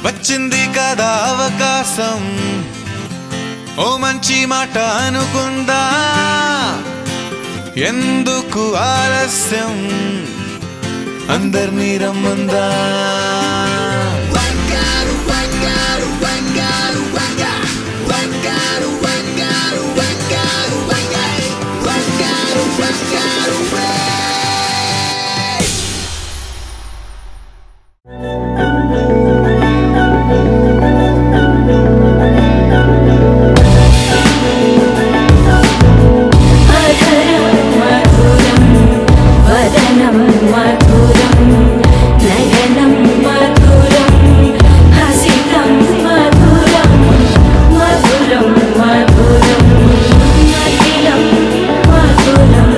వచ్చింది కదా అవకాశం ఓ మంచి మాట అనుకుందా ఎందుకు ఆలస్యం అందరినీ రమ్మందా అధరం మధురం వదనం మధురం నయనం మధురం హసితం మధురం మధురం మధురం మధురం మధురం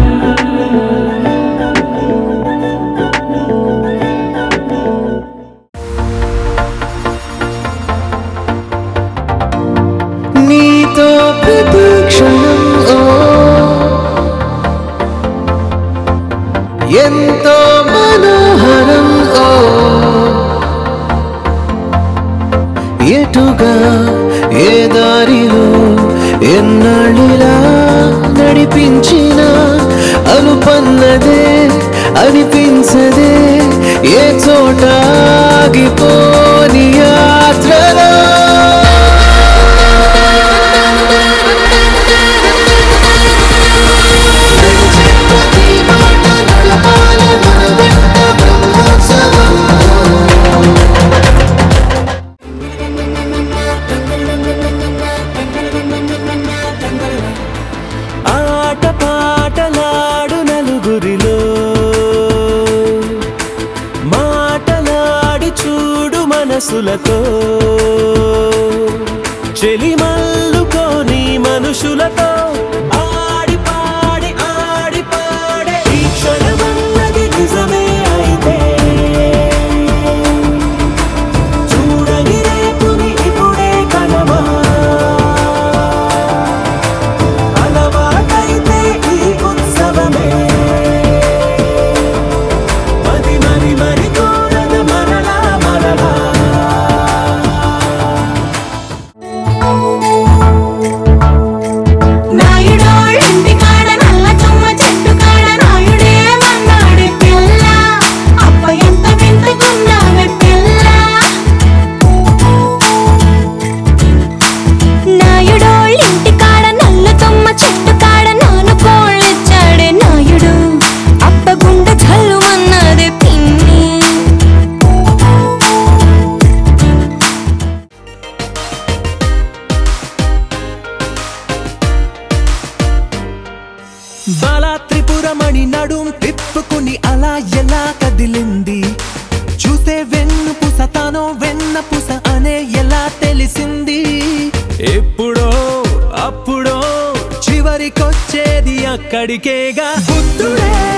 నీతో ప్రతి క్షణం ఓ ఎంతో మనోహరం ఓ ఎటుగా ఏ దారిలో ఎన్నాళ్ళిలా నడిపించిన అనుపన్నదే అనిపించదే ఏ చోట ఆగిపోని యాత్రలో ఆట పాటలాడు నలుగురిలో మాటలాడి చూడు మనసులతో చెలిమల్లుకోని మనుషులతో ఆడి పాడి ఆడి పాడే ఈ క్షణమన్నది నిజమే అయితే చూడని రేపుని ఇప్పుడే కనమా అలవాటైతే ఈ ఉత్సవమే మరి మరి మరి కోరద మరలా మరలా నాయుడోళ్ళ ఇంటి కాడ నల్ల చుమ్మ చెట్టు కాడ నాయుడే మన్నాడే పిల్ల అప్ప ఎంత వింతకున్నావే పిల్ల నాయుడోళ్ళ ఇంటి కాడ నల్ల తుమ్మ చెట్టు కాడ నాను కోళ్ళిచ్చాడే నాయుడు అప్ప గుండె చల్లుమన్నదే పిన్ని బాలా త్రిపురమణి నడుం తిప్పుకుని అలా ఎలా కదిలింది చూసే వెన్ను పుస తానో వెన్న పుస అనే ఎలా తెలిసింది ఎప్పుడో అప్పుడో చివరికొచ్చేది అక్కడికేగా బుద్ధుడే